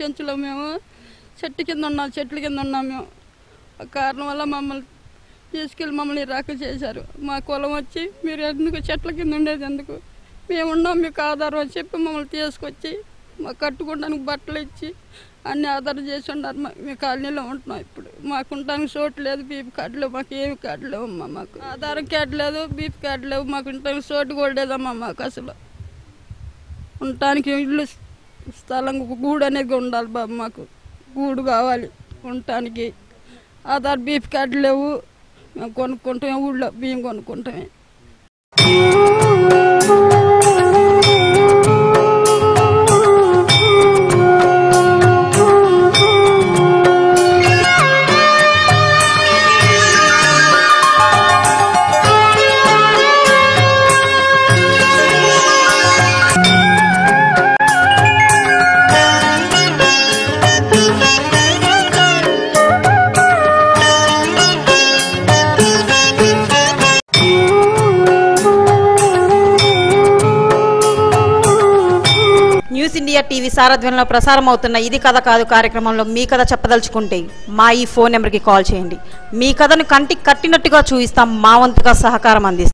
బెంచ్లో మేము చెట్టు కింద ఉన్నాం చెట్ల కింద ఉన్నాం మేము ఆ కారణం వల్ల మమ్మల్ని తీసుకెళ్ళి మమ్మల్ని రాక చేశారు మా కులం వచ్చి మీరు ఎందుకు చెట్ల కింద ఉండేది ఎందుకు మేము ఉన్నాం మీకు ఆధారం అని చెప్పి మమ్మల్ని తీసుకొచ్చి మాకు కట్టుకోవడానికి బట్టలు ఇచ్చి అన్ని ఆధారం చేసి ఉన్నారు మా- మీ కాలనీలో ఉంటున్నాం ఇప్పుడు మాకు ఉండడానికి చోటు లేదు బీపీ కార్డు లేవు మాకు ఏమి కార్డు లేవమ్మా మాకు ఆధారం కార్డు లేదు బీపీ కార్డు లేవు మాకు ఉండడానికి చోటు కూడా లేదమ్మా మాకు అసలు ఉండటానికి ఇల్లు స్థలం గూడు అనేది ఉండాలి బాబు మాకు గూడు కావాలి ఉండటానికి ఆధార్ బీపీ కార్డు లేవు మేము కొనుక్కుంటామే ఊళ్ళో బియ్యం కొనుక్కుంటామే న్యూస్ ఇండియా టీవీ సారథ్యంలో ప్రసారం అవుతున్న ఇది కథ కాదు కార్యక్రమంలో మీ కథ చెప్పదలుచుకుంటే మా ఈ ఫోన్ నెంబర్కి కాల్ చేయండి మీ కథను కంటికి కట్టినట్టుగా చూయిస్తాం మా వంతుగా సహకారం అందిస్తాం